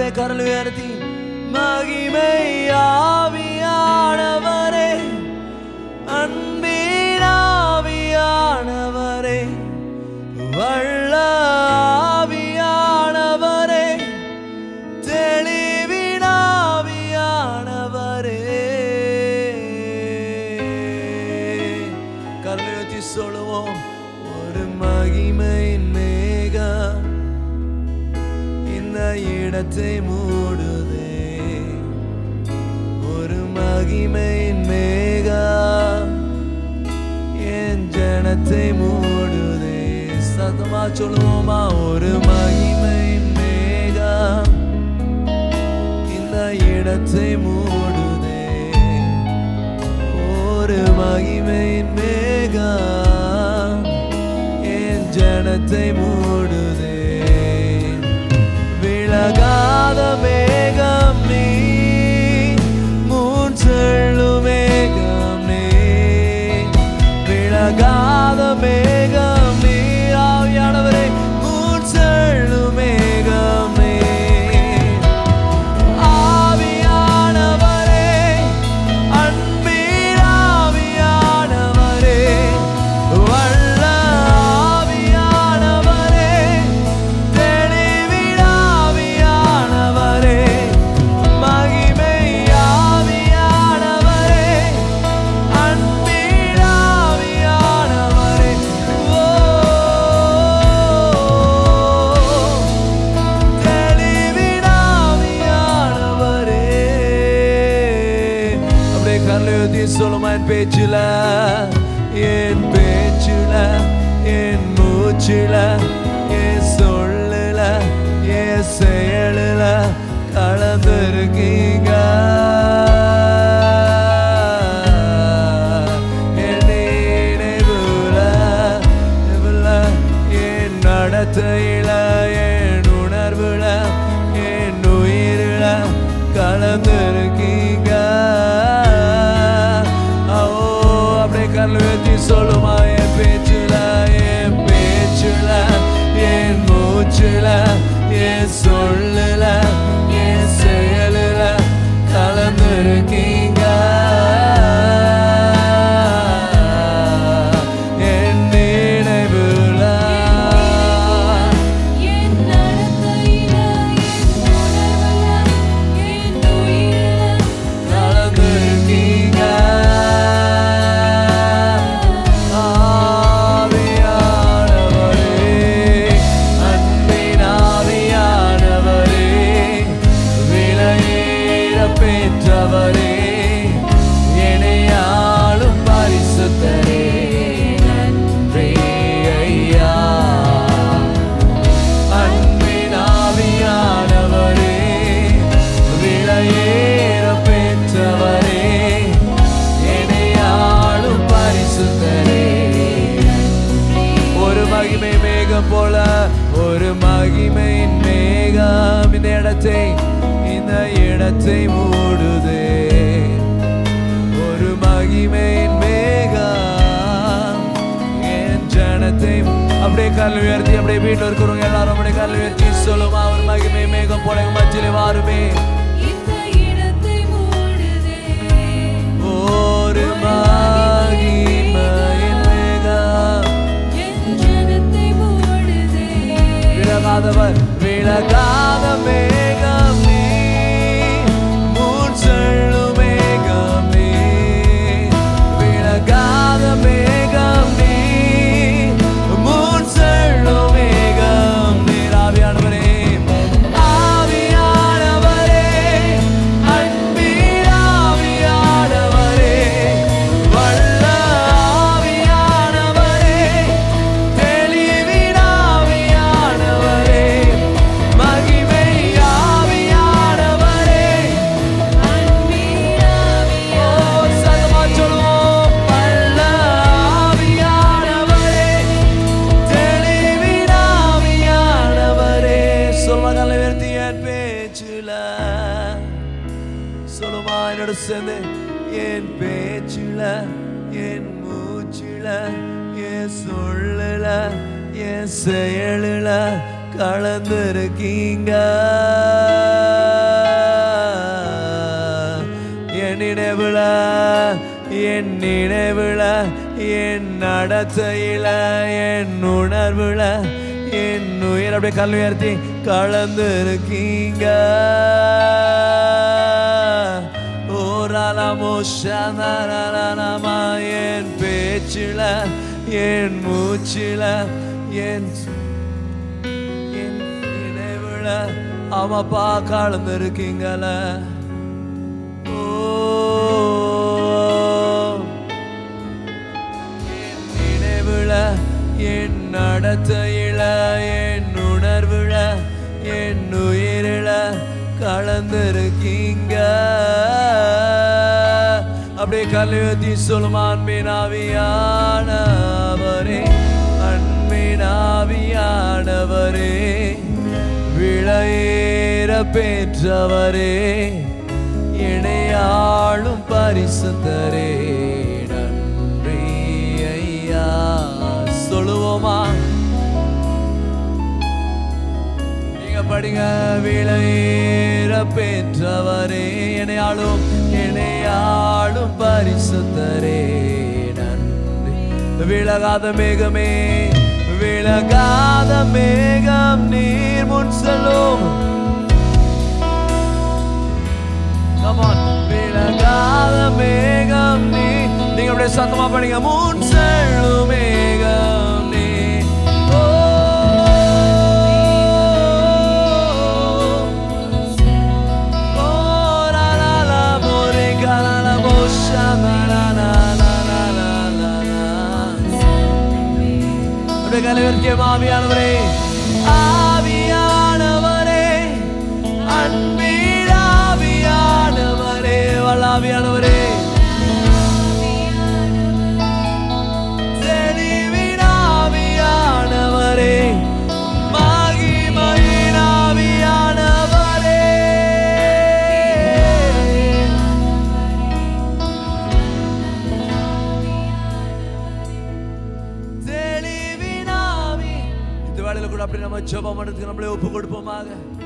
கரல் உயர்த்தி மகிமை ஆவியானவரே அன்பினாவியானவரே வள்ள ஆவியானவரே தெளிவினாவியானவரே கரலை உயர்த்தி சொல்லுவோம் ஒரு மகிமையின் மேகம் இந்த இடத்தை மூடுதே ஒரு மகிமையின் மேகம் என் ஜனத்தை மூடுதே சத்தமா சொல்லுவோமா ஒரு மகிமையின் மேகம் இந்த இடத்தை மூடுதே ஒரு மகிமையின் மேகம் என் ஜனத்தை மூடுதே விலகாத மேகம் நீ மூன் செல்லும் மேகம் நீ விலகாத மேகம் நீ ஆவியானவரே மூன் செல்லும் மேகம் நீ ஆவியானவரே அன்பின் ஆவியானவரே வல்ல ஆவியானவரே தெளிவின் ஆவியானவரே மகிமை ஆவியானவரே அன்பின் ஆவியானவரே ஓ தெளிவினாவியானவரே. அப்படியே கரலை உயர்த்தி சொல்லுமா என் பேச்சுல என் பேச்சுல என் மூச்சுல என் சொல்லுல என் செயலுல கலந்துருக்கீங்க என் நினைவுல, நினைவுல, என் நடத்தையில என் உணர்வுல என் உயிரில கலந்துருக்கீங்க ஓ அப்படியே கல் வச்சு சொல்லுமா என் பேச்சுல என் பேச்சுல என் மூச்சுல என் சொல்லுல என் செயலுல கலந்துருக்கீங்க என் நினைவுல என் நடத்தையில என் உணர்வுல என் உயிரில கலந்துருக்கீங்க ஆவியானவரே அன்பின் ஆவியானவரே விலையேற பெற்றவரே இணையாளும் பரிசுத்தரே நன்றி ஐயா அன்பின் ஆவியானவரே விலையேற பெற்றவரே இணையாளும் பரிசுத்தரே ஒரு மகிமை மேகம் போல ஒரு மகிமையின் மேகம் இந்த இடத்தை இந்த இடத்தை மூடுதே ஒரு மகிமையின் மேகம் என் ஜனத்தை அப்படியே கல் உயர்த்தி அப்படியே வீட்டில் இருக்கிறவங்க எல்லாரும் அப்படியே கல் உயர்த்தி சொல்லுமா ஒரு மகிமை மேகம் போல எங்க மத்தியிலே வாருமே இந்த இடத்தை மூடுதே ஒரு மகிமையின் மேகம் என் ஜனத்தை மூடுதே விலகாதவர் விலகாத மேகம் நீ மூன் செல்லும் மேகம் நீ விலகாத மேகம் நீ மூன் செல்லும் மேகம் நீ ஆவியானவரே ஆவியானவரே அன்பின் ஆவியானவரே வல்ல ஆவியானவரே தெளிவின் ஆவியானவரே மகிமை ஆவியானவரே அன்பினாவியா ஓ சத்தமா சொல்லுவோம் வல்ல ஆவியானவரே தெளிவின் ஆவியானவரே சொல்லுவாங்க உயர்த்தி என் பேச்சுல சொல்லுமா என்னோட சேர்ந்து என் பேச்சுல என் மூச்சுல என் சொல்லுல என் செயலுல கலந்துருக்கீங்க என் நினைவுல, என் உணர்வுல, என் உயிரில கலந்துருக்கீங்க. ஓ, சொல்லுமா என் பேச்சுல, என் மூச்சுல, என் சொல்லுல, என் செயலுல கலந்துருக்கீங்க. என் நினைவுல, என் உணர்வுல, என் செயலுல கலந்துருக்கீங்க. என் நினைவுல, என் உணர்வுல, என் செயலுல கலந்துருக்கீங்க. நடத்தையில என் உணர்வுல என் உயிர் அப்படியே கல் உயர்த்தி கலந்து இருக்கீங்க ஓராலாமோ ஷனரலனமா என் பேச்சில என் மூச்சில என் என் நினைவுல அவப்பா கலந்து இருக்கீங்கள ஓ என் நினைவுல என் நடத்தையில என் உணர்வுல என் உயிரில கலந்திருக்கீங்க அப்படியே கல்வியத்தி சொல்லும் அன்பினாவியானவரே அன்பினாவியானவரே விளையேற பெற்றவரே இணையாளும் பரிசுத்தரே நன்றி ஐயா சொல்லுவோமா நீங்க படிங்க விளையேற பெற்றவரே இணையாளும் இணையாளும் பரிசுத்தரே நன்றி விலகாத மேகமே விலகாத மேகம் நீர் முன் செல்லும் Come on. விலகாத மேகம் நீ நீங்க அப்படியே சத்தமா படிங்க முன் செல்லும் மேகம் நீ ஓ ஓ லா லா லா மோரே கா லா லா மோ ஷா லா லா லா லா லா லா லா லா. அப்படியே கலைவர்க்கிய ஆவியானவரே ஆவியானவரே அன்பில் ஆவியானவரே வல்லாவியானவரே தெளிவின் ஆவியானவரே மகிமையின் ஆவியானவரே தெளிவின் ஆவி இந்த வேளையில கூட அப்படி நம்ம ஜெபம் பண்ணுறதுக்கு நம்மளே ஒப்பு கொடுப்போமாக